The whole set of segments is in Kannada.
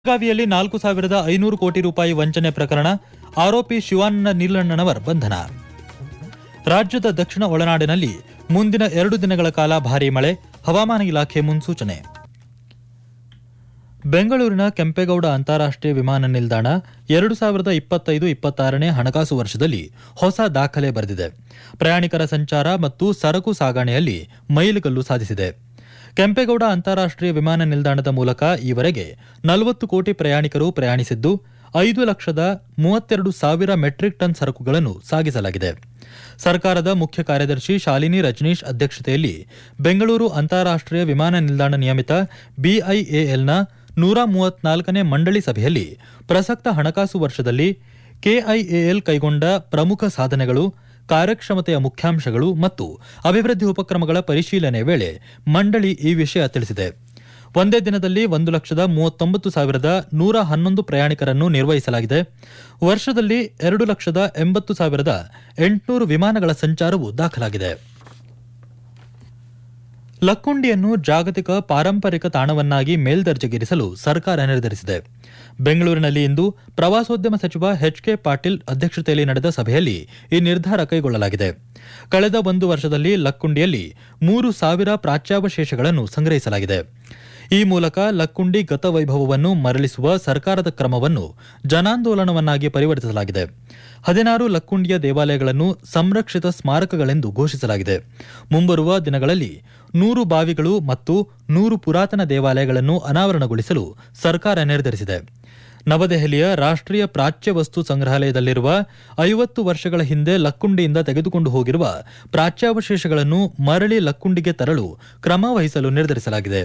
ಬೆಳಗಾವಿಯಲ್ಲಿ ನಾಲ್ಕು ಸಾವಿರದ ಐನೂರು ಕೋಟಿ ರೂಪಾಯಿ ವಂಚನೆ ಪ್ರಕರಣ ಆರೋಪಿ ಶಿವಾನಂದ ನೀಲಣ್ಣನವರ್ ಬಂಧನ ರಾಜ್ಯದ ದಕ್ಷಿಣ ಒಳನಾಡಿನಲ್ಲಿ ಮುಂದಿನ ಎರಡು ದಿನಗಳ ಕಾಲ ಭಾರೀ ಮಳೆ ಹವಾಮಾನ ಇಲಾಖೆ ಮುನ್ಸೂಚನೆ ಬೆಂಗಳೂರಿನ ಕೆಂಪೇಗೌಡ ಅಂತಾರಾಷ್ಟ್ರೀಯ ವಿಮಾನ ನಿಲ್ದಾಣ ಎರಡು ಸಾವಿರದ ಇಪ್ಪತ್ತೈದು ಇಪ್ಪತ್ತಾರನೇ ಹಣಕಾಸು ವರ್ಷದಲ್ಲಿ ಹೊಸ ದಾಖಲೆ ಬರೆದಿದೆ ಪ್ರಯಾಣಿಕರ ಸಂಚಾರ ಮತ್ತು ಸರಕು ಸಾಗಣೆಯಲ್ಲಿ ಮೈಲುಗಲ್ಲು ಸಾಧಿಸಿದೆ ಕೆಂಪೇಗೌಡ ಅಂತಾರಾಷ್ಟ್ರೀಯ ವಿಮಾನ ನಿಲ್ದಾಣದ ಮೂಲಕ ಈವರೆಗೆ ನಲವತ್ತು ಕೋಟಿ ಪ್ರಯಾಣಿಕರು ಪ್ರಯಾಣಿಸಿದ್ದು ಐದು ಲಕ್ಷದ ಮೂವತ್ತೆರಡು ಸಾವಿರ ಮೆಟ್ರಿಕ್ ಟನ್ ಸರಕುಗಳನ್ನು ಸಾಗಿಸಲಾಗಿದೆ ಸರ್ಕಾರದ ಮುಖ್ಯ ಕಾರ್ಯದರ್ಶಿ ಶಾಲಿನಿ ರಜನೀಶ್ ಅಧ್ಯಕ್ಷತೆಯಲ್ಲಿ ಬೆಂಗಳೂರು ಅಂತಾರಾಷ್ಟ್ರೀಯ ವಿಮಾನ ನಿಲ್ದಾಣ ನಿಯಮಿತ ಬಿಐಎಎಲ್ನ ನೂರ ಮೂವತ್ನಾಲ್ಕನೇ ಮಂಡಳಿ ಸಭೆಯಲ್ಲಿ ಪ್ರಸಕ್ತ ಹಣಕಾಸು ವರ್ಷದಲ್ಲಿ ಕೆಐಎಎಲ್ ಕೈಗೊಂಡ ಪ್ರಮುಖ ಸಾಧನೆಗಳು ಕಾರ್ಯಕ್ಷಮತೆಯ ಮುಖ್ಯಾಂಶಗಳು ಮತ್ತು ಅಭಿವೃದ್ಧಿ ಉಪಕ್ರಮಗಳ ಪರಿಶೀಲನೆ ವೇಳೆ ಮಂಡಳಿ ಈ ವಿಷಯ ತಿಳಿಸಿದೆ ಒಂದೇ ದಿನದಲ್ಲಿ ಒಂದು ಲಕ್ಷದ ಮೂವತ್ತೊಂಬತ್ತು ಸಾವಿರದ ನೂರ ಹನ್ನೊಂದು ಪ್ರಯಾಣಿಕರನ್ನು ನಿರ್ವಹಿಸಲಾಗಿದೆ ವರ್ಷದಲ್ಲಿ ಎರಡು ಲಕ್ಷದ ಎಂಬತ್ತು ಸಾವಿರದ ಎಂಟುನೂರು ವಿಮಾನಗಳ ಸಂಚಾರವು ದಾಖಲಾಗಿದೆ ಲಕ್ಕುಂಡಿಯನ್ನು ಜಾಗತಿಕ ಪಾರಂಪರಿಕ ತಾಣವನ್ನಾಗಿ ಮೇಲ್ದರ್ಜೆಗೇರಿಸಲು ಸರ್ಕಾರ ನಿರ್ಧರಿಸಿದೆ ಬೆಂಗಳೂರಿನಲ್ಲಿ ಇಂದು ಪ್ರವಾಸೋದ್ಯಮ ಸಚಿವ ಎಚ್ ಕೆ ಪಾಟೀಲ್ ಅಧ್ಯಕ್ಷತೆಯಲ್ಲಿ ನಡೆದ ಸಭೆಯಲ್ಲಿ ಈ ನಿರ್ಧಾರ ಕೈಗೊಳ್ಳಲಾಗಿದೆ ಕಳೆದ ಒಂದು ವರ್ಷದಲ್ಲಿ ಲಕ್ಕುಂಡಿಯಲ್ಲಿ ಮೂರು ಸಾವಿರ ಪ್ರಾಚ್ಯಾವಶೇಷಗಳನ್ನು ಸಂಗ್ರಹಿಸಲಾಗಿದೆ ಈ ಮೂಲಕ ಲಕ್ಕುಂಡಿ ಗತವೈಭವವನ್ನು ಮರಳಿಸುವ ಸರ್ಕಾರದ ಕ್ರಮವನ್ನು ಜನಾಂದೋಲನವನ್ನಾಗಿ ಪರಿವರ್ತಿಸಲಾಗಿದೆ ಹದಿನಾರು ಲಕ್ಕುಂಡಿಯ ದೇವಾಲಯಗಳನ್ನು ಸಂರಕ್ಷಿತ ಸ್ಮಾರಕಗಳೆಂದು ಘೋಷಿಸಲಾಗಿದೆ ಮುಂಬರುವ ದಿನಗಳಲ್ಲಿ ನೂರು ಬಾವಿಗಳು ಮತ್ತು ನೂರು ಪುರಾತನ ದೇವಾಲಯಗಳನ್ನು ಅನಾವರಣಗೊಳಿಸಲು ಸರ್ಕಾರ ನಿರ್ಧರಿಸಿದೆ ನವದೆಹಲಿಯ ರಾಷ್ಟ್ರೀಯ ಪ್ರಾಚ್ಯ ವಸ್ತು ಸಂಗ್ರಹಾಲಯದಲ್ಲಿರುವ ಐವತ್ತು ವರ್ಷಗಳ ಹಿಂದೆ ಲಕ್ಕುಂಡಿಯಿಂದ ತೆಗೆದುಕೊಂಡು ಹೋಗಿರುವ ಪ್ರಾಚ್ಯಾವಶೇಷಗಳನ್ನು ಮರಳಿ ಲಕ್ಕುಂಡಿಗೆ ತರಲು ಕ್ರಮ ವಹಿಸಲು ನಿರ್ಧರಿಸಲಾಗಿದೆ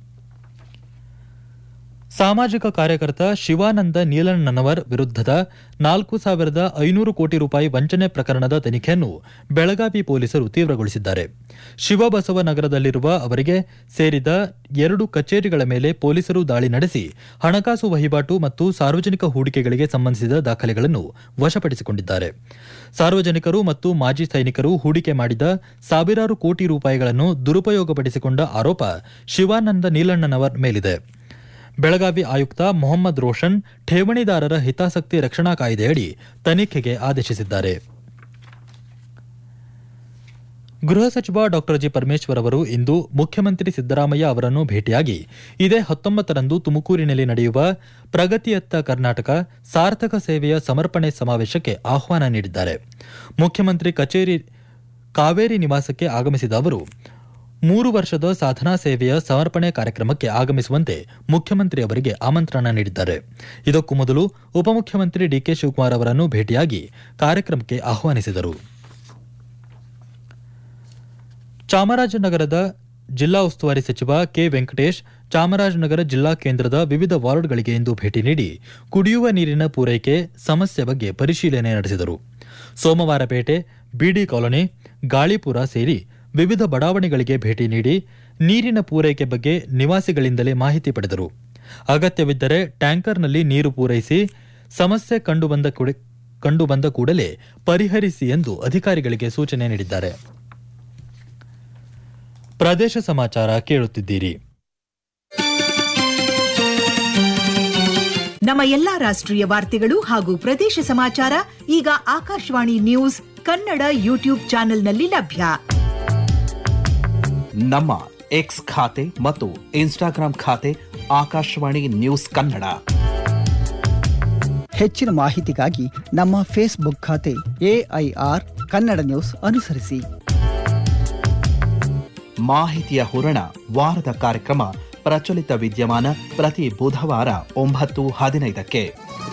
ಸಾಮಾಜಿಕ ಕಾರ್ಯಕರ್ತ ಶಿವಾನಂದ ನೀಲಣ್ಣನವರ್ ವಿರುದ್ಧದ ನಾಲ್ಕು ಸಾವಿರದ ಐನೂರು ಕೋಟಿ ರೂಪಾಯಿ ವಂಚನೆ ಪ್ರಕರಣದ ತನಿಖೆಯನ್ನು ಬೆಳಗಾವಿ ಪೊಲೀಸರು ತೀವ್ರಗೊಳಿಸಿದ್ದಾರೆ ಶಿವಬಸವ ನಗರದಲ್ಲಿರುವ ಅವರಿಗೆ ಸೇರಿದ ಎರಡು ಕಚೇರಿಗಳ ಮೇಲೆ ಪೊಲೀಸರು ದಾಳಿ ನಡೆಸಿ ಹಣಕಾಸು ವಹಿವಾಟು ಮತ್ತು ಸಾರ್ವಜನಿಕ ಹೂಡಿಕೆಗಳಿಗೆ ಸಂಬಂಧಿಸಿದ ದಾಖಲೆಗಳನ್ನು ವಶಪಡಿಸಿಕೊಂಡಿದ್ದಾರೆ ಸಾರ್ವಜನಿಕರು ಮತ್ತು ಮಾಜಿ ಸೈನಿಕರು ಹೂಡಿಕೆ ಮಾಡಿದ ಸಾವಿರಾರು ಕೋಟಿ ರೂಪಾಯಿಗಳನ್ನು ದುರುಪಯೋಗಪಡಿಸಿಕೊಂಡ ಆರೋಪ ಶಿವಾನಂದ ನೀಲಣ್ಣನವರ್ ಮೇಲಿದೆ ಬೆಳಗಾವಿ ಆಯುಕ್ತ ಮೊಹಮ್ಮದ್ ರೋಷನ್ ಠೇವಣಿದಾರರ ಹಿತಾಸಕ್ತಿ ರಕ್ಷಣಾ ಕಾಯ್ದೆಯಡಿ ತನಿಖೆಗೆ ಆದೇಶಿಸಿದ್ದಾರೆ ಗೃಹ ಸಚಿವ ಡಾ ಜಿ ಪರಮೇಶ್ವರ್ ಅವರು ಇಂದು ಮುಖ್ಯಮಂತ್ರಿ ಸಿದ್ದರಾಮಯ್ಯ ಅವರನ್ನು ಭೇಟಿಯಾಗಿ ಇದೇ ಹತ್ತೊಂಬತ್ತರಂದು ತುಮಕೂರಿನಲ್ಲಿ ನಡೆಯುವ ಪ್ರಗತಿಯತ್ತ ಕರ್ನಾಟಕ ಸಾರ್ಥಕ ಸೇವೆಯ ಸಮರ್ಪಣೆ ಸಮಾವೇಶಕ್ಕೆ ಆಹ್ವಾನ ನೀಡಿದ್ದಾರೆ ಮುಖ್ಯಮಂತ್ರಿ ಕಚೇರಿ ಕಾವೇರಿ ನಿವಾಸಕ್ಕೆ ಆಗಮಿಸಿದ ಅವರು ಮೂರು ವರ್ಷದ ಸಾಧನಾ ಸೇವೆಯ ಸಮರ್ಪಣೆ ಕಾರ್ಯಕ್ರಮಕ್ಕೆ ಆಗಮಿಸುವಂತೆ ಮುಖ್ಯಮಂತ್ರಿ ಅವರಿಗೆ ಆಮಂತ್ರಣ ನೀಡಿದ್ದಾರೆ ಇದಕ್ಕೂ ಮೊದಲು ಉಪಮುಖ್ಯಮಂತ್ರಿ ಡಿಕೆ ಶಿವಕುಮಾರ್ ಅವರನ್ನು ಭೇಟಿಯಾಗಿ ಕಾರ್ಯಕ್ರಮಕ್ಕೆ ಆಹ್ವಾನಿಸಿದರು ಚಾಮರಾಜನಗರದ ಜಿಲ್ಲಾ ಉಸ್ತುವಾರಿ ಸಚಿವ ಕೆ ವೆಂಕಟೇಶ್ ಚಾಮರಾಜನಗರ ಜಿಲ್ಲಾ ಕೇಂದ್ರದ ವಿವಿಧ ವಾರ್ಡ್ಗಳಿಗೆ ಇಂದು ಭೇಟಿ ನೀಡಿ ಕುಡಿಯುವ ನೀರಿನ ಪೂರೈಕೆ ಸಮಸ್ಯೆ ಬಗ್ಗೆ ಪರಿಶೀಲನೆ ನಡೆಸಿದರು ಸೋಮವಾರಪೇಟೆ ಬಿಡಿ ಕಾಲೋನಿ ಗಾಳಿಪುರ ಸೇರಿ ವಿವಿಧ ಬಡಾವಣೆಗಳಿಗೆ ಭೇಟಿ ನೀಡಿ ನೀರಿನ ಪೂರೈಕೆ ಬಗ್ಗೆ ನಿವಾಸಿಗಳಿಂದಲೇ ಮಾಹಿತಿ ಪಡೆದರು ಅಗತ್ಯವಿದ್ದರೆ ಟ್ಯಾಂಕರ್ನಲ್ಲಿ ನೀರು ಪೂರೈಸಿ ಸಮಸ್ಯೆ ಕಂಡುಬಂದ ಕೂಡ- ಕಂಡುಬಂದ ಕೂಡಲೇ ಪರಿಹರಿಸಿ ಎಂದು ಅಧಿಕಾರಿಗಳಿಗೆ ಸೂಚನೆ ನೀಡಿದ್ದಾರೆ ಪ್ರದೇಶ ಸಮಾಚಾರ ಕೇಳುತ್ತಿದ್ದೀರಿ ನಮ್ಮ ಎಲ್ಲಾ ರಾಷ್ಟ್ರೀಯ ವಾರ್ತೆಗಳು ಹಾಗೂ ಪ್ರದೇಶ ಸಮಾಚಾರ ಈಗ ಆಕಾಶವಾಣಿ ನ್ಯೂಸ್ ಕನ್ನಡ ಯೂಟ್ಯೂಬ್ ಚಾನೆಲ್ನಲ್ಲಿ ಲಭ್ಯ ನಮ್ಮ ಎಕ್ಸ್ ಖಾತೆ ಮತ್ತು ಇನ್ಸ್ಟಾಗ್ರಾಂ ಖಾತೆ ಆಕಾಶವಾಣಿ ನ್ಯೂಸ್ ಕನ್ನಡ ಹೆಚ್ಚಿನ ಮಾಹಿತಿಗಾಗಿ ನಮ್ಮ ಫೇಸ್ಬುಕ್ ಖಾತೆ ಎಐಆರ್ ಕನ್ನಡ ನ್ಯೂಸ್ ಅನುಸರಿಸಿ ಮಾಹಿತಿಯ ಹೂರಣ ವಾರದ ಕಾರ್ಯಕ್ರಮ ಪ್ರಚಲಿತ ವಿದ್ಯಮಾನ ಪ್ರತಿ ಬುಧವಾರ ಒಂಬತ್ತು ಹದಿನೈದಕ್ಕೆ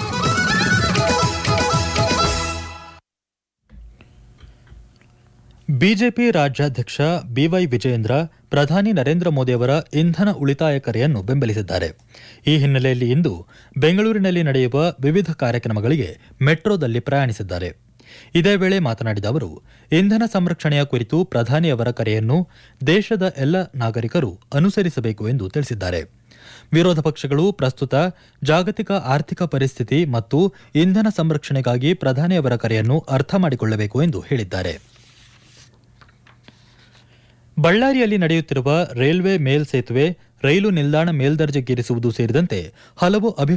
ಬಿಜೆಪಿ ರಾಜ್ಯಾಧ್ಯಕ್ಷ ಬಿವೈ ವಿಜಯೇಂದ್ರ ಪ್ರಧಾನಿ ನರೇಂದ್ರ ಮೋದಿ ಅವರ ಇಂಧನ ಉಳಿತಾಯ ಕರೆಯನ್ನು ಬೆಂಬಲಿಸಿದ್ದಾರೆ ಈ ಹಿನ್ನೆಲೆಯಲ್ಲಿ ಇಂದು ಬೆಂಗಳೂರಿನಲ್ಲಿ ನಡೆಯುವ ವಿವಿಧ ಕಾರ್ಯಕ್ರಮಗಳಿಗೆ ಮೆಟ್ರೋದಲ್ಲಿ ಪ್ರಯಾಣಿಸಿದ್ದಾರೆ ಇದೇ ವೇಳೆ ಮಾತನಾಡಿದ ಅವರು ಇಂಧನ ಸಂರಕ್ಷಣೆಯ ಕುರಿತು ಪ್ರಧಾನಿ ಅವರ ಕರೆಯನ್ನು ದೇಶದ ಎಲ್ಲ ನಾಗರಿಕರು ಅನುಸರಿಸಬೇಕು ಎಂದು ತಿಳಿಸಿದ್ದಾರೆ ವಿರೋಧ ಪಕ್ಷಗಳು ಪ್ರಸ್ತುತ ಜಾಗತಿಕ ಆರ್ಥಿಕ ಪರಿಸ್ಥಿತಿ ಮತ್ತು ಇಂಧನ ಸಂರಕ್ಷಣೆಗಾಗಿ ಪ್ರಧಾನಿ ಅವರ ಕರೆಯನ್ನು ಅರ್ಥ ಮಾಡಿಕೊಳ್ಳಬೇಕು ಎಂದು ಹೇಳಿದ್ದಾರೆ ಬಳ್ಳಾರಿಯಲ್ಲಿ ನಡೆಯುತ್ತಿರುವ ರೈಲ್ವೆ ಮೇಲ್ಸೇತುವೆ ರೈಲು ನಿಲ್ದಾಣ ಮೇಲ್ದರ್ಜೆಗೇರಿಸುವುದು ಸೇರಿದಂತೆ ಹಲವು ಅಭಿವೃದ್ಧಿ